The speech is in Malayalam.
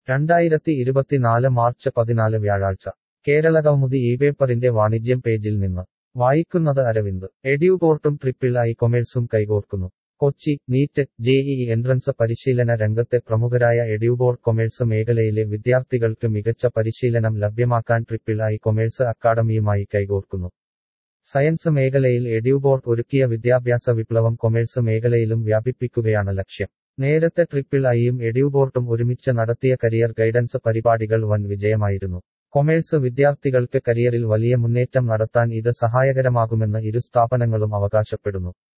രണ്ടായിരത്തി ഇരുപത്തിനാല് മാർച്ച് പതിനാല് വ്യാഴാഴ്ച കേരളകൗമുദി ഈ പേപ്പറിന്റെ വാണിജ്യം പേജിൽ നിന്ന് വായിക്കുന്നത് അരവിന്ദ് എഡ്യൂകോർട്ടും ട്രിപ്പിൾ ഐ കൊമേഴ്സും കൈകോർക്കുന്നു കൊച്ചി നീറ്റ് ജെഇഇ എൻട്രൻസ് പരിശീലന രംഗത്തെ പ്രമുഖരായ എഡ്യൂബോർഡ് കൊമേഴ്സ് മേഖലയിലെ വിദ്യാർത്ഥികൾക്ക് മികച്ച പരിശീലനം ലഭ്യമാക്കാൻ ട്രിപ്പിൾ ഐ കൊമേഴ്സ് അക്കാഡമിയുമായി കൈകോർക്കുന്നു സയൻസ് മേഖലയിൽ എഡ്യൂബോർഡ് ഒരുക്കിയ വിദ്യാഭ്യാസ വിപ്ലവം കൊമേഴ്സ് മേഖലയിലും വ്യാപിപ്പിക്കുകയാണ് ലക്ഷ്യം നേരത്തെ ട്രിപ്പിൾ ഐയും എഡ്യൂബോർട്ടും ഒരുമിച്ച് നടത്തിയ കരിയർ ഗൈഡൻസ് പരിപാടികൾ വൻ വിജയമായിരുന്നു കൊമേഴ്സ് വിദ്യാർത്ഥികൾക്ക് കരിയറിൽ വലിയ മുന്നേറ്റം നടത്താൻ ഇത് സഹായകരമാകുമെന്ന് ഇരു സ്ഥാപനങ്ങളും അവകാശപ്പെടുന്നു